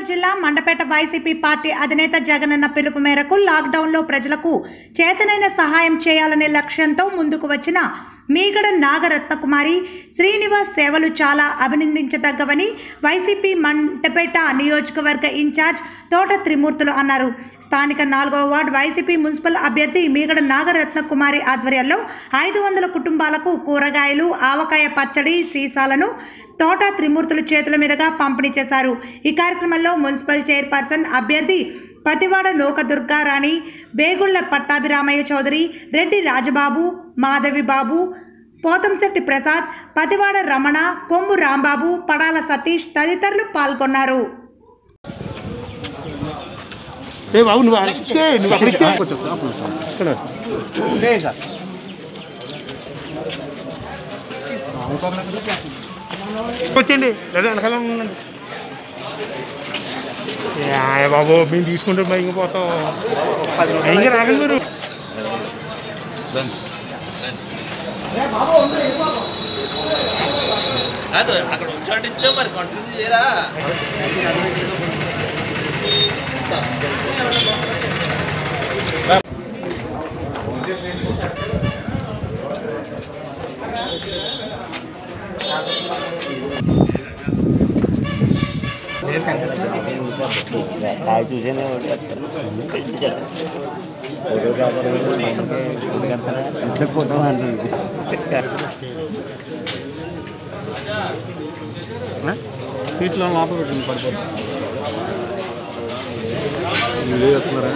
నగర్ జిల్లా Mandapeta YCP party అధినేత జగనన్న పిలుపు మేరకు లాక్డౌన్లో ప్రజలకు చేతనైన సహాయం చేయాలనే లక్ష్యంతో ముందుకు వచ్చిన మీగడ నాగరత్నకుమారి శ్రీనివాస్ సేవలు చాలా అభినందించదగ్గవని వైసీపీ మండపేట నియోజకవర్గ ఇన్ఛార్జ్ తోట త్రిమూర్తులు అన్నారు స్థానిక నాలుగవ వార్డు వైసీపీ మున్సిపల్ అభ్యర్థి మీగడ నాగరత్న కుమారి ఆధ్వర్యంలో ఐదు వందల కుటుంబాలకు కూరగాయలు ఆవకాయ పచ్చడి సీసాలను తోట త్రిమూర్తుల చేతుల మీదుగా పంపిణీ చేశారు ఈ కార్యక్రమంలో మున్సిపల్ చైర్పర్సన్ అభ్యర్థి పతివాడ నూక దుర్గారాణి బేగుళ్ల పట్టాభిరామయ్య చౌదరి రెడ్డి రాజబాబు మాధవి బాబు పోతంశెట్టి ప్రసాద్ పతివాడ రమణ కొమ్ము రాంబాబు పడాల సతీష్ తదితరులు పాల్గొన్నారు ఏ బాబు నువ్వు అడిగితే నువ్వు అక్కడికి ఇక్కడ వచ్చండి లేదా వెనకాల ఉండండి ఏ బాబు మేము తీసుకుంటే భయంగా పోతాం ఇంకా రాగండి మీరు కాదు అక్కడ ఉంచండి ఇచ్చో మరి కంటిన్యూ చేయరా కాయ చూసేనే ఫోటో కావాలి ఇంట్లో ఫోటో అంటుంది సీట్లో లోపల పెట్టింది పడిపోతుంది వీడియో చేస్తున్నారా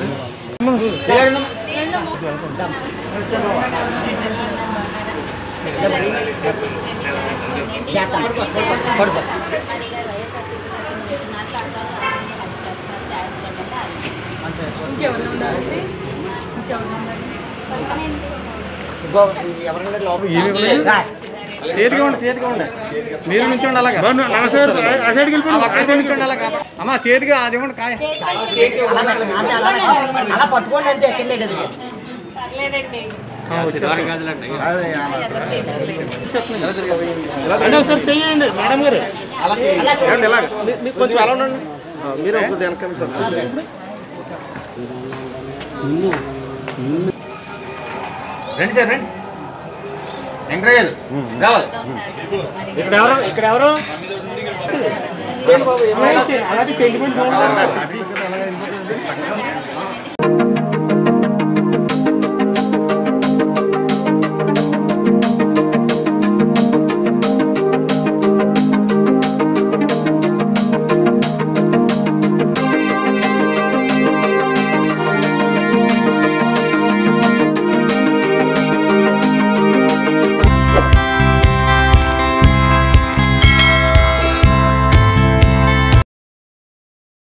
చేతిగా ఉండి చేతిగా ఉండి మీరు నుంచోండి అలాగా ఆ సైడ్కి వెళ్ళిపోండి ఆ ఒక్కరికే నుంచోండి అలాగా అమ్మ చేతిగా అది ఇవ్వండి కాయ అలా పట్టుకోండి అంతే ఎక్కర్లేదు అది అంటే ఒకసారి చెయ్యండి మేడం గారు ఏమండి ఇలాగ మీ- మీకు కొంచెం అలా ఉండండి ఆ, మీరు ఒక వెనక రండి సార్ రండి వెంకటయ్యలు రావాలి ఇక్కడ ఎవరు ఇక్కడ ఎవరు అలాగే చెల్లిపోయింది